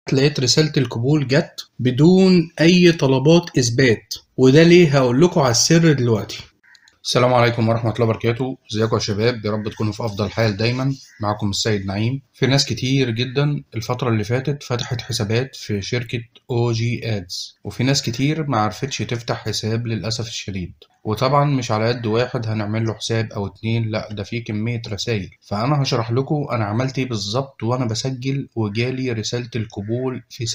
لقيت رسالة القبول جت بدون أي طلبات إثبات وده ليه هقول لكم على السر دلوقتي السلام عليكم ورحمة الله وبركاته ازيكم يا شباب يا رب تكونوا في أفضل حال دايما معكم السيد نعيم في ناس كتير جدا الفترة اللي فاتت فتحت حسابات في شركة او جي ادز وفي ناس كتير ما عرفتش تفتح حساب للأسف الشديد وطبعا مش على قد واحد هنعمل له حساب او اتنين لا ده في كمية رسائل فانا هشرح لكم انا عملت ايه بالظبط وانا بسجل وجالي رسالة القبول في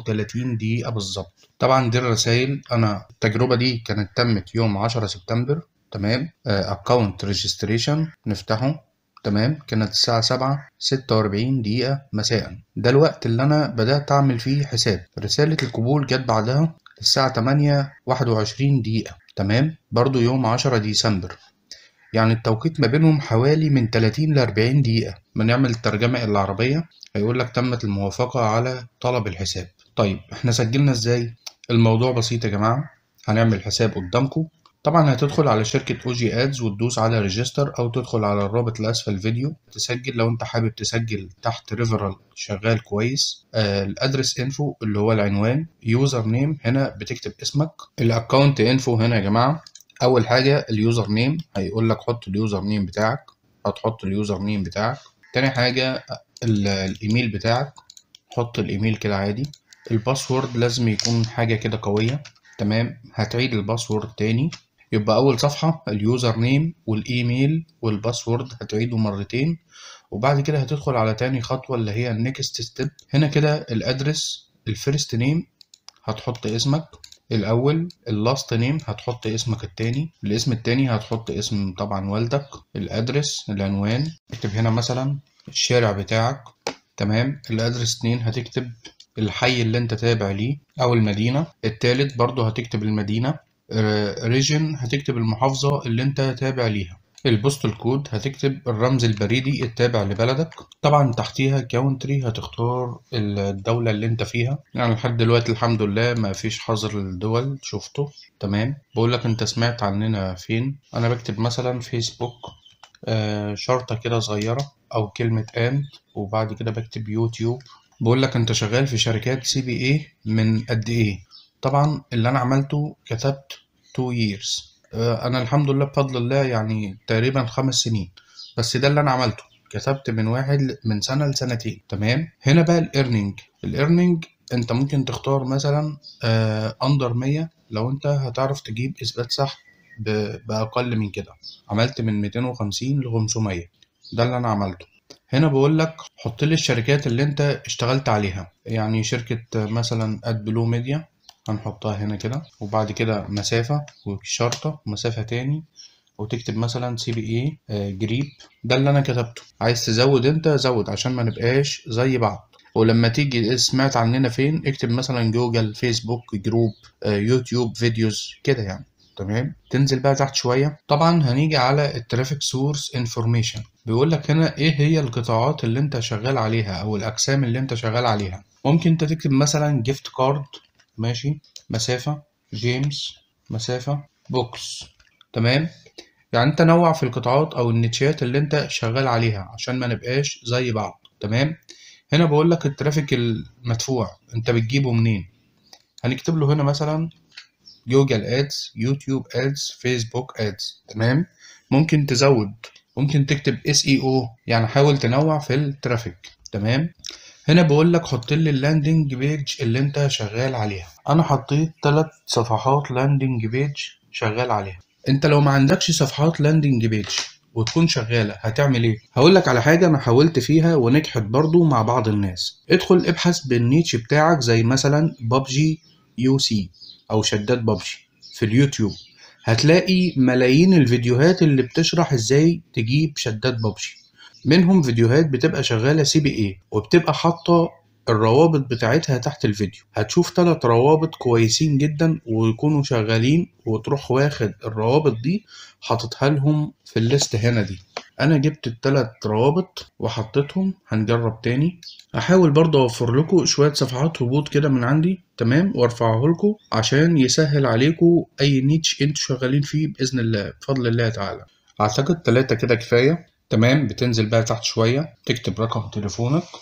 36 دقيقة بالظبط طبعا دي الرسائل انا التجربة دي كانت تمت يوم 10 سبتمبر تمام اكونت ريجستريشن نفتحه تمام كانت الساعة سبعة ستة وأربعين دقيقة مساء ده الوقت اللي أنا بدأت أعمل فيه حساب رسالة القبول جت بعدها الساعة تمانية واحد وعشرين دقيقة تمام برضو يوم عشرة ديسمبر يعني التوقيت ما بينهم حوالي من 30 ل 40 دقيقة بنعمل الترجمة العربية هيقول لك تمت الموافقة على طلب الحساب طيب احنا سجلنا ازاي الموضوع بسيط يا جماعة هنعمل حساب قدامكم طبعا هتدخل على شركة او جي ادز وتدوس على ريجستر او تدخل على الرابط اللي اسفل الفيديو تسجل لو انت حابب تسجل تحت ريفرال شغال كويس آه الادرس انفو اللي هو العنوان يوزر نيم هنا بتكتب اسمك الاكونت انفو هنا يا جماعة اول حاجة اليوزر نيم هيقول لك حط اليوزر نيم بتاعك هتحط اليوزر نيم بتاعك تاني حاجة الايميل بتاعك حط الايميل كده عادي الباسورد لازم يكون حاجة كده قوية تمام هتعيد الباسورد تاني يبقى أول صفحة اليوزر نيم والإيميل والباسورد هتعيده مرتين وبعد كده هتدخل على تاني خطوة اللي هي النكست ستيب هنا كده الأدرس الفيرست نيم هتحط اسمك الأول اللاست نيم هتحط اسمك التاني الاسم التاني هتحط اسم طبعا والدك الأدرس العنوان اكتب هنا مثلا الشارع بتاعك تمام الأدرس اتنين هتكتب الحي اللي انت تابع ليه أو المدينة التالت برضو هتكتب المدينة ريجن هتكتب المحافظة اللي انت تابع ليها البوستال كود هتكتب الرمز البريدي التابع لبلدك طبعا تحتيها كاونتري هتختار الدولة اللي انت فيها يعني لحد دلوقتي الحمد لله ما فيش حظر للدول شفته تمام بقول لك انت سمعت عننا فين انا بكتب مثلا فيسبوك آه شرطة كده صغيرة او كلمة ان وبعد كده بكتب يوتيوب بقول لك انت شغال في شركات سي بي اي من قد ايه طبعا اللي انا عملته كتبت 2 years انا الحمد لله بفضل الله يعني تقريبا خمس سنين بس ده اللي انا عملته كتبت من واحد من سنة لسنتين تمام هنا بقى الايرنينج الايرنينج انت ممكن تختار مثلا اندر 100 لو انت هتعرف تجيب اثبات صح باقل من كده عملت من 250 ل 500 ده اللي انا عملته هنا بقول لك حط لي الشركات اللي انت اشتغلت عليها يعني شركة مثلا اد بلو ميديا هنحطها هنا كده وبعد كده مسافة وشرطة ومسافة تاني وتكتب مثلا سي بي اي جريب ده اللي انا كتبته عايز تزود انت زود عشان ما نبقاش زي بعض ولما تيجي سمعت عننا فين اكتب مثلا جوجل فيسبوك جروب يوتيوب فيديوز كده يعني تمام تنزل بقى تحت شويه طبعا هنيجي على الترافيك سورس انفورميشن بيقول لك هنا ايه هي القطاعات اللي انت شغال عليها او الاقسام اللي انت شغال عليها ممكن انت تكتب مثلا جيفت كارد ماشي مسافة جيمس مسافة بوكس تمام يعني انت نوع في القطاعات او النيتشات اللي انت شغال عليها عشان ما نبقاش زي بعض تمام هنا بقول لك الترافيك المدفوع انت بتجيبه منين هنكتب له هنا مثلا جوجل ادز يوتيوب ادز فيسبوك ادز تمام ممكن تزود ممكن تكتب اس اي او يعني حاول تنوع في الترافيك تمام هنا بقول لك حط لي اللاندنج بيج اللي انت شغال عليها انا حطيت ثلاث صفحات لاندنج بيج شغال عليها انت لو ما عندكش صفحات لاندنج بيج وتكون شغالة هتعمل ايه؟ هقول لك على حاجة انا حاولت فيها ونجحت برضو مع بعض الناس ادخل ابحث بالنيتش بتاعك زي مثلا ببجي يو سي او شدات ببجي في اليوتيوب هتلاقي ملايين الفيديوهات اللي بتشرح ازاي تجيب شدات ببجي منهم فيديوهات بتبقى شغالة سي بي اي وبتبقى حاطة الروابط بتاعتها تحت الفيديو هتشوف ثلاث روابط كويسين جدا ويكونوا شغالين وتروح واخد الروابط دي حاططها لهم في الليست هنا دي انا جبت الثلاث روابط وحطيتهم هنجرب تاني هحاول برضه اوفر لكم شويه صفحات هبوط كده من عندي تمام وارفعه لكم عشان يسهل عليكم اي نيتش انتوا شغالين فيه باذن الله بفضل الله تعالى اعتقد ثلاثة كده كفايه تمام بتنزل بقى تحت شويه تكتب رقم تليفونك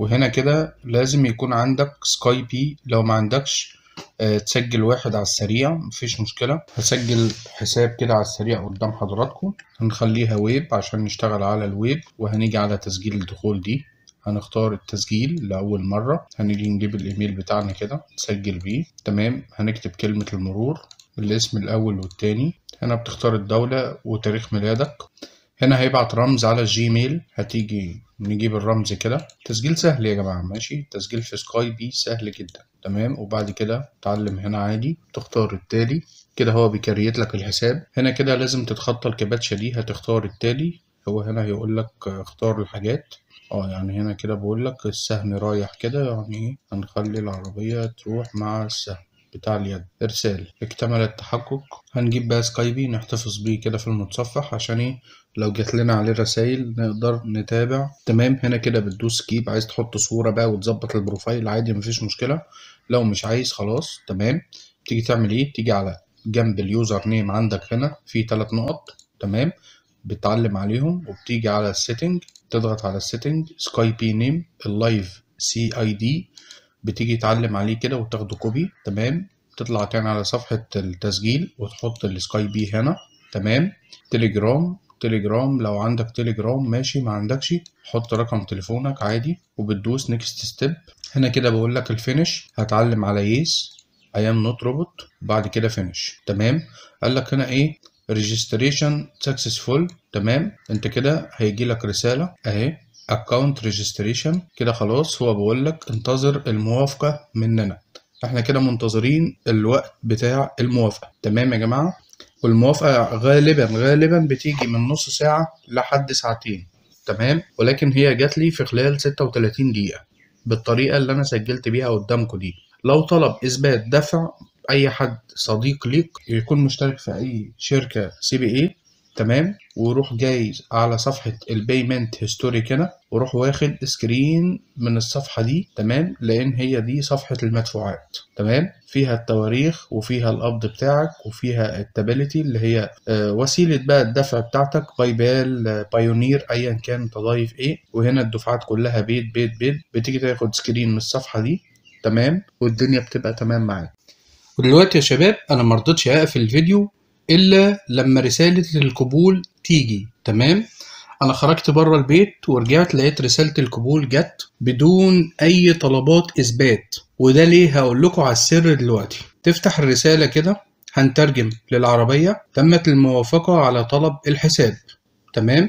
وهنا كده لازم يكون عندك سكاي بي لو ما عندكش آه، تسجل واحد على السريع مفيش مشكلة هسجل حساب كده على السريع قدام حضراتكم هنخليها ويب عشان نشتغل على الويب وهنيجي على تسجيل الدخول دي هنختار التسجيل لأول مرة هنيجي نجيب الإيميل بتاعنا كده نسجل بيه تمام هنكتب كلمة المرور الاسم الأول والتاني هنا بتختار الدولة وتاريخ ميلادك هنا هيبعت رمز على الجيميل هتيجي نجيب الرمز كده تسجيل سهل يا جماعة ماشي تسجيل في سكاي بي سهل جدا تمام وبعد كده تعلم هنا عادي تختار التالي كده هو بيكريت لك الحساب هنا كده لازم تتخطى الكباتشة دي هتختار التالي هو هنا هيقول لك اختار الحاجات اه يعني هنا كده بقول لك السهم رايح كده يعني ايه هنخلي العربية تروح مع السهم بتاع اليد ارسال اكتمل التحقق هنجيب بقى سكايبي نحتفظ بيه كده في المتصفح عشان ايه لو جات لنا عليه رسائل نقدر نتابع تمام هنا كده بتدوس سكيب عايز تحط صورة بقى وتظبط البروفايل عادي مفيش مشكلة لو مش عايز خلاص تمام تيجي تعمل ايه تيجي على جنب اليوزر نيم عندك هنا في ثلاث نقط تمام بتعلم عليهم وبتيجي على السيتنج تضغط على السيتنج سكاي بي نيم اللايف سي اي دي بتيجي تعلم عليه كده وتاخده كوبي تمام تطلع تاني على صفحة التسجيل وتحط السكاي بي هنا تمام تليجرام تليجرام لو عندك تليجرام ماشي ما عندكش حط رقم تليفونك عادي وبتدوس نيكست ستيب هنا كده بقول لك الفينش هتعلم على يس اي ام نوت روبوت بعد كده فينش تمام قال لك هنا ايه ريجستريشن سكسسفول تمام انت كده هيجي لك رساله اهي اكونت ريجستريشن كده خلاص هو بيقول لك انتظر الموافقه مننا احنا كده منتظرين الوقت بتاع الموافقه تمام يا جماعه والموافقه غالبا غالبا بتيجي من نص ساعه لحد ساعتين تمام ولكن هي جات لي في خلال 36 دقيقه بالطريقه اللي انا سجلت بيها قدامكم دي لو طلب اثبات دفع اي حد صديق ليك يكون مشترك في اي شركه سي بي اي تمام وروح جاي على صفحة البيمنت هيستوريك هنا وروح واخد سكرين من الصفحة دي تمام لأن هي دي صفحة المدفوعات تمام فيها التواريخ وفيها القبض بتاعك وفيها التابيليتي اللي هي آه وسيلة بقى الدفع بتاعتك باي بال آه بايونير أيا كان تضايف إيه وهنا الدفعات كلها بيت بيت بيت بتيجي تاخد سكرين من الصفحة دي تمام والدنيا بتبقى تمام معاك ودلوقتي يا شباب أنا مرضتش أقفل الفيديو الا لما رساله القبول تيجي تمام انا خرجت بره البيت ورجعت لقيت رساله القبول جت بدون اي طلبات اثبات وده ليه هقول لكم على السر دلوقتي تفتح الرساله كده هنترجم للعربيه تمت الموافقه على طلب الحساب تمام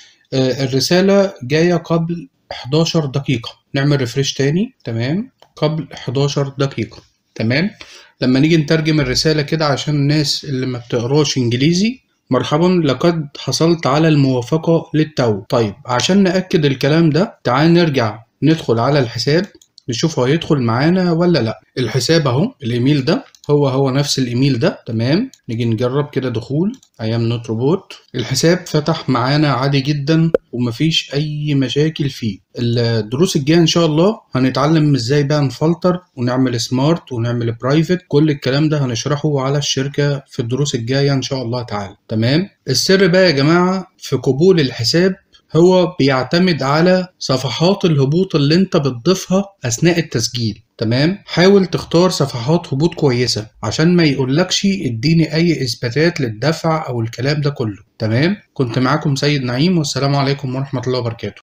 آه الرساله جايه قبل 11 دقيقه نعمل ريفريش تاني تمام قبل 11 دقيقه تمام لما نيجي نترجم الرسالة كده عشان الناس اللي ما بتقراش انجليزي مرحبا لقد حصلت على الموافقة للتو طيب عشان نأكد الكلام ده تعال نرجع ندخل على الحساب نشوف هو هيدخل معانا ولا لا الحساب اهو الايميل ده هو هو نفس الايميل ده تمام نيجي نجرب كده دخول ايام نوت روبوت الحساب فتح معانا عادي جدا ومفيش اي مشاكل فيه الدروس الجايه ان شاء الله هنتعلم ازاي بقى نفلتر ونعمل سمارت ونعمل برايفت كل الكلام ده هنشرحه على الشركه في الدروس الجايه ان شاء الله تعالى تمام السر بقى يا جماعه في قبول الحساب هو بيعتمد على صفحات الهبوط اللي انت بتضيفها اثناء التسجيل تمام حاول تختار صفحات هبوط كويسة عشان ما يقولكش اديني اي اثباتات للدفع او الكلام ده كله تمام كنت معاكم سيد نعيم والسلام عليكم ورحمة الله وبركاته